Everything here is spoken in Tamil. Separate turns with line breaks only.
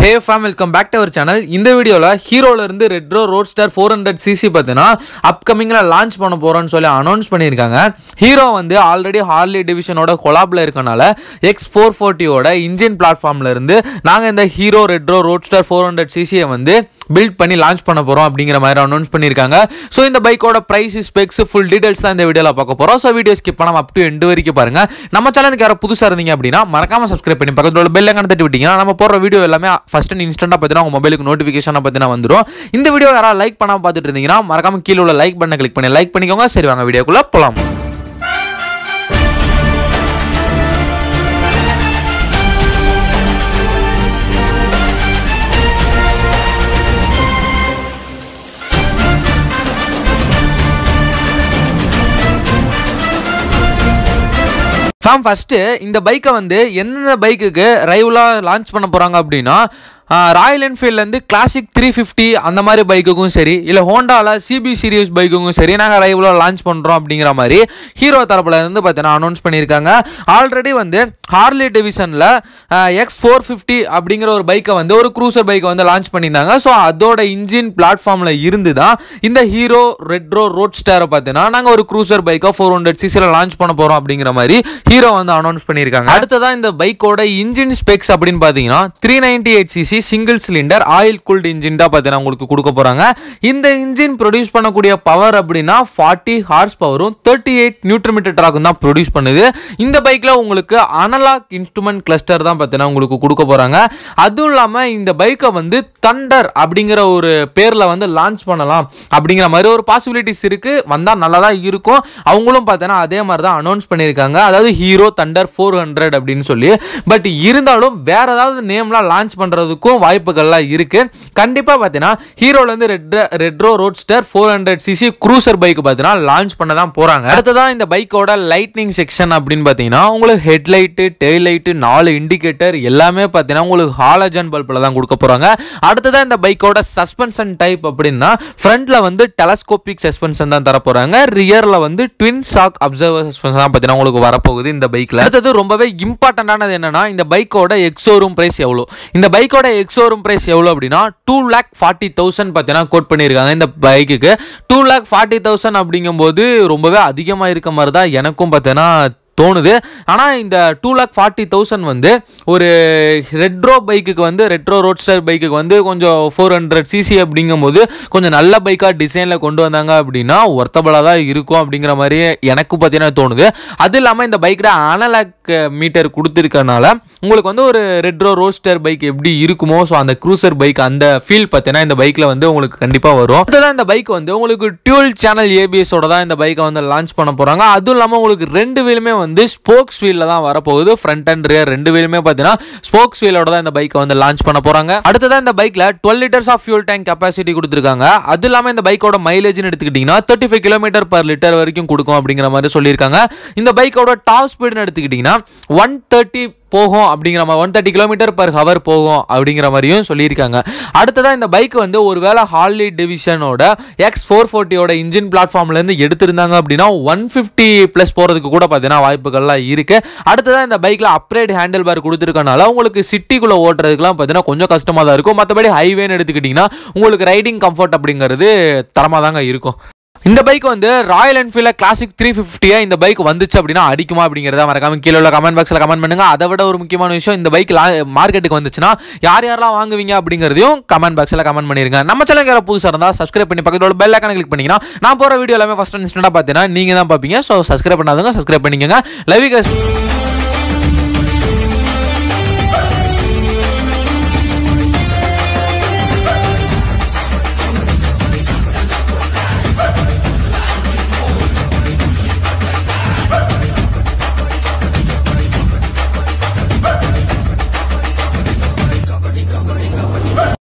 hey fam welcome back to our channel இந்த வீடியோவில் ஹீரோல இருந்து retro road star four hundred CC பார்த்தீங்கன்னா அப்கமிங்கில் லான்ச் பண்ண போகிறோன்னு சொல்லி அனௌன்ஸ் பண்ணியிருக்காங்க ஹீரோ வந்து ஆல்ரெடி ஹார்லி டிவிஷனோட கொலாபில் இருக்கனால எக்ஸ் ஃபோர் ஃபோர்ட்டியோட இன்ஜின் பிளாட்ஃபார்ம்ல இருந்து நாங்கள் இந்த Hero retro road star four hundred சிசியை வந்து பில்ட் பண்ணி லான்ச் பண்ண போகிறோம் அப்படிங்கிற மாதிரி அனௌன்ஸ் பண்ணியிருக்காங்க ஸோ இந்த பைக்கோட ப்ரைஸ் ஸ்பெக்ஸ் ஃபுல் டீடைல்ஸ் தான் இந்த வீடியோவில் பார்க்க போகிறோம் ஸோ வீடியோ ஸ்கிப் பண்ணாம அப் டு எண்டு வரைக்கும் பாருங்க நம்ம சேனலுக்கு யாரோ புதுசாக இருந்தீங்க அப்படின்னா மறக்காம சப்ஸ்கிரைப் பண்ணி பக்கத்தில் உள்ள பெல் ஐக்கான தட்டி விட்டீங்கன்னா நம்ம போடுற வீடியோ எல்லாமே ஃபர்ஸ்ட் அண்ட் இன்ஸ்டன்ட்டாக பார்த்தீங்கன்னா உங்கள் மொபைலுக்கு நோட்டிஃபிகேஷனாக பார்த்தீங்கன்னா வந்துடும் இந்த வீடியோ யாராவது லைக் பண்ணாம பார்த்துட்டு இருந்தீங்கன்னா மறக்காம கீழே உள்ள லைக் பண்ண கிளிக் பண்ணி லைக் பண்ணிக்கோங்க சரி வாங்க வீடியோக்குள்ளே போகலாம் ஃபேம் ஃபஸ்ட்டு இந்த பைக்கை வந்து எந்தெந்த பைக்குக்கு ரைவலாக லான்ச் பண்ண போகிறாங்க அப்படின்னா ராயல் என்ஃபீல்ட்லேருந்து கிளாசிக் த்ரீ ஃபிஃப்டி அந்த மாதிரி பைக்குக்கும் சரி இல்லை ஹோண்டாவில் சிபி சீரியஸ் பைக்குக்கும் சரி நாங்கள் ரைவலாக லான்ச் பண்ணுறோம் அப்படிங்கிற மாதிரி ஹீரோ தரப்புல இருந்து பார்த்தீங்கன்னா அனௌன்ஸ் பண்ணியிருக்காங்க ஆல்ரெடி வந்து ஹார்லி டிவிஷனில் எக்ஸ் ஃபோர் ஃபிஃப்டி அப்படிங்கிற ஒரு பைக்கை வந்து ஒரு க்ரூசர் பைக்கை வந்து லான்ச் பண்ணியிருந்தாங்க ஸோ அதோட இன்ஜின் பிளாட்ஃபார்மில் இருந்து தான் இந்த ஹீரோ ரெட்ரோ ரோட் ஸ்டாரை பார்த்தீங்கன்னா நாங்கள் ஒரு க்ரூசர் பைக்கை ஃபோர் ஹண்ட்ரட் சிசியில் லான்ச் பண்ண போகிறோம் அப்படிங்கிற மாதிரி ஹீரோ வந்து அனௌன்ஸ் பண்ணியிருக்காங்க அடுத்ததான் இந்த பைக்கோட இன்ஜின் ஸ்பெக்ஸ் அப்படின்னு பார்த்தீங்கன்னா three ninety eight CC single cylinder oil cooled engine தான் பார்த்தீங்கன்னா உங்களுக்கு கொடுக்க போகிறாங்க இந்த இன்ஜின் ப்ரொடியூஸ் பண்ணக்கூடிய பவர் அப்படின்னா ஃபார்ட்டி ஹார்ஸ் பவரும் தேர்ட்டி எயிட் நியூட்ரன் மீட்டர் ட்ராக்கும் தான் ப்ரொடியூஸ் பண்ணுது இந்த பைக்கில் உங்களுக்கு அனலாக் இன்ஸ்ட்ருமெண்ட் கிளஸ்டர் தான் பார்த்தீங்கன்னா உங்களுக்கு கொடுக்க போகிறாங்க அதுவும் இல்லாமல் இந்த பைக்கை வந்து தண்டர் அப்படிங்கிற ஒரு பேரில் வந்து லான்ச் பண்ணலாம் அப்படிங்கிற மாதிரி ஒரு பாசிபிலிட்டிஸ் இருக்குது வந்தால் நல்லா தான் இருக்கும் அவங்களும் பார்த்தீங்கன்னா அதே மாதிரி தான் அனௌன்ஸ் பண்ணியிருக்காங்க அதாவது ஹீரோ தண்டர் ஃபோர் ஹண்ட்ரட் அப்படின்னு சொல்லி பட் இருந்தாலும் வேற ஏதாவது நேம்லாம் லான்ச் பண்ணுறதுக்கும் வாய்ப்புகள்லாம் இருக்குது கண்டிப்பாக பார்த்தீங்கன்னா ஹீரோலேருந்து red retro roadster four hundred CC cruiser bike பார்த்தீங்கன்னா லான்ச் பண்ண தான் போகிறாங்க அடுத்ததான் இந்த பைக்கோட லைட்னிங் செக்ஷன் அப்படின்னு பார்த்தீங்கன்னா உங்களுக்கு ஹெட்லைட்டு டெய்ல் லைட்டு நாலு இண்டிகேட்டர் எல்லாமே பார்த்தீங்கன்னா உங்களுக்கு ஹாலஜன் பல்பில் தான் கொடுக்க போகிறாங்க அடுத்ததான் இந்த பைக்கோட சஸ்பென்ஷன் டைப் அப்படின்னா ஃப்ரண்ட்ல வந்து டெலஸ்கோபிக் சஸ்பென்ஷன் தான் தர போகிறாங்க ரியரில் வந்து ட்வின் ஷாக் அப்சர்வர் சஸ்பென்ஷன் தான் பார்த்தீங்கன்னா உங்களுக்கு வரப்போகுது இந்த பைக்கில் அடுத்தது ரொம்பவே இம்பார்ட்டண்டானது என்னன்னா இந்த பைக்கோட எக்ஸோரூம் பிரைஸ் எவ்வளோ இந்த பைக்கோட எக்ஸோரூம் பிரைஸ் எவ்வளோ அப்படின்னா டூ லேக் ஃபார்ட்டி தௌசண்ட் பார்த்தீங்கன்னா கோட் பண்ணியிருக்காங்க இந்த பைக்குக்கு டூ லேக் ஃபார்ட்டி தௌசண்ட் அப்படிங்கும்போது ரொம்பவே அதிகமாக இருக்க மாதிரி தான் எனக்கும் பார்த்தீங்கன்னா தோணுது ஆனால் இந்த டூ லேக் ஃபார்ட்டி தௌசண்ட் வந்து ஒரு ரெட்ரோ பைக்குக்கு வந்து ரெட்ரோ ரோட்ஸ்டர் பைக்குக்கு வந்து கொஞ்சம் ஃபோர் ஹண்ட்ரட் சிசி அப்படிங்கும்போது கொஞ்சம் நல்ல பைக்காக டிசைனில் கொண்டு வந்தாங்க அப்படின்னா ஒர்த்தபலாக தான் இருக்கும் அப்படிங்கிற மாதிரி எனக்கு பார்த்தீங்கன்னா தோணுது அது இல்லாமல் இந்த பைக்கில் அனலாக் மீட்டர் கொடுத்துருக்கனால உங்களுக்கு வந்து ஒரு ரெட்ரோ ரோஸ்டர் பைக் எப்படி இருக்குமோ ஸோ அந்த க்ரூசர் பைக் அந்த ஃபீல் பார்த்தீங்கன்னா இந்த பைக்கில் வந்து உங்களுக்கு கண்டிப்பாக வரும் அடுத்ததான் இந்த பைக் வந்து உங்களுக்கு டியூல் சேனல் ஏபிஎஸோட தான் இந்த பைக்கை வந்து லான்ச் பண்ண போகிறாங்க அதுவும் இல்லாமல் உங்களுக்கு ரெண்டு வீலுமே வந்து ஸ்போக்ஸ் வீலில் தான் வரப்போகுது ஃப்ரண்ட் அண்ட் ரியர் ரெண்டு வீலுமே பார்த்தீங்கன்னா ஸ்போக்ஸ் வீலோட தான் இந்த பைக்கை வந்து லான்ச் பண்ண போகிறாங்க அடுத்ததான் இந்த பைக்கில் twelve litres of fuel tank capacity கொடுத்துருக்காங்க அது இல்லாமல் இந்த பைக்கோட மைலேஜ்னு எடுத்துக்கிட்டிங்கன்னா thirty five kilometre per litre வரைக்கும் கொடுக்கும் அப்படிங்கிற மாதிரி சொல்லியிருக்காங்க இந்த பைக்கோட டாப் ஸ்பீடுன்னு எடுத்துக்கிட்டிங்கன்னா ஒன் தேர்ட்டி போகும் அப்படிங்கிற மாதிரி one thirty kilometre per hour போகும் அப்படிங்கிற மாதிரியும் சொல்லியிருக்காங்க அடுத்ததாக இந்த பைக் வந்து ஒருவேளை ஹார்லி டிவிஷனோட எக்ஸ் ஃபோர் ஃபோர்ட்டியோட இன்ஜின் பிளாட்ஃபார்ம்லேருந்து எடுத்திருந்தாங்க அப்படின்னா ஒன் ஃபிஃப்டி ப்ளஸ் போகிறதுக்கு கூட பார்த்தீங்கன்னா வாய்ப்புகள்லாம் இருக்குது அடுத்ததாக இந்த பைக்கில் அப்ரேட் ஹேண்டில் பார் கொடுத்துருக்கனால உங்களுக்கு சிட்டிக்குள்ளே ஓட்டுறதுக்குலாம் பார்த்தீங்கன்னா கொஞ்சம் கஷ்டமாக தான் இருக்கும் மற்றபடி ஹைவேன்னு எடுத்துக்கிட்டிங்கன்னா உங்களுக்கு ரைடிங் கம்ஃபர்ட் அப்படிங்கிறது தரமாக தாங்க இருக்கும் இந்த பைக் வந்து ராயல் என்ஃபீல்டில் கிளாசிக் த்ரீ ஃபிஃப்டியாக இந்த பைக் வந்துச்சு அப்படின்னா அடிக்குமா அப்படிங்கிறத மறக்காம கீழே உள்ள கமெண்ட் பாக்ஸில் கமெண்ட் பண்ணுங்க அதை விட ஒரு முக்கியமான விஷயம் இந்த பைக் மார்க்கெட்டுக்கு வந்துச்சுன்னா யார் யாரெல்லாம் வாங்குவீங்க அப்படிங்கிறதையும் கமெண்ட் பாக்ஸில் கமெண்ட் பண்ணிருங்க நம்ம சேனல் யாராவது புதுசாக இருந்தால் சப்ஸ்கிரைப் பண்ணி பக்கத்தில் உள்ள பெல் ஐக்கான கிளிக் பண்ணிங்கன்னா நான் போகிற வீடியோ எல்லாமே ஃபஸ்ட் இன்ஸ்டன்ட்டாக பார்த்தீங்கன்னா நீங்கள் தான் பார்ப்பீங்க ஸோ சப்ஸ்கிரைப் பண்ணாதவங்க சப்ஸ்கிரைப் பண்ணிக்கோங்க லவ்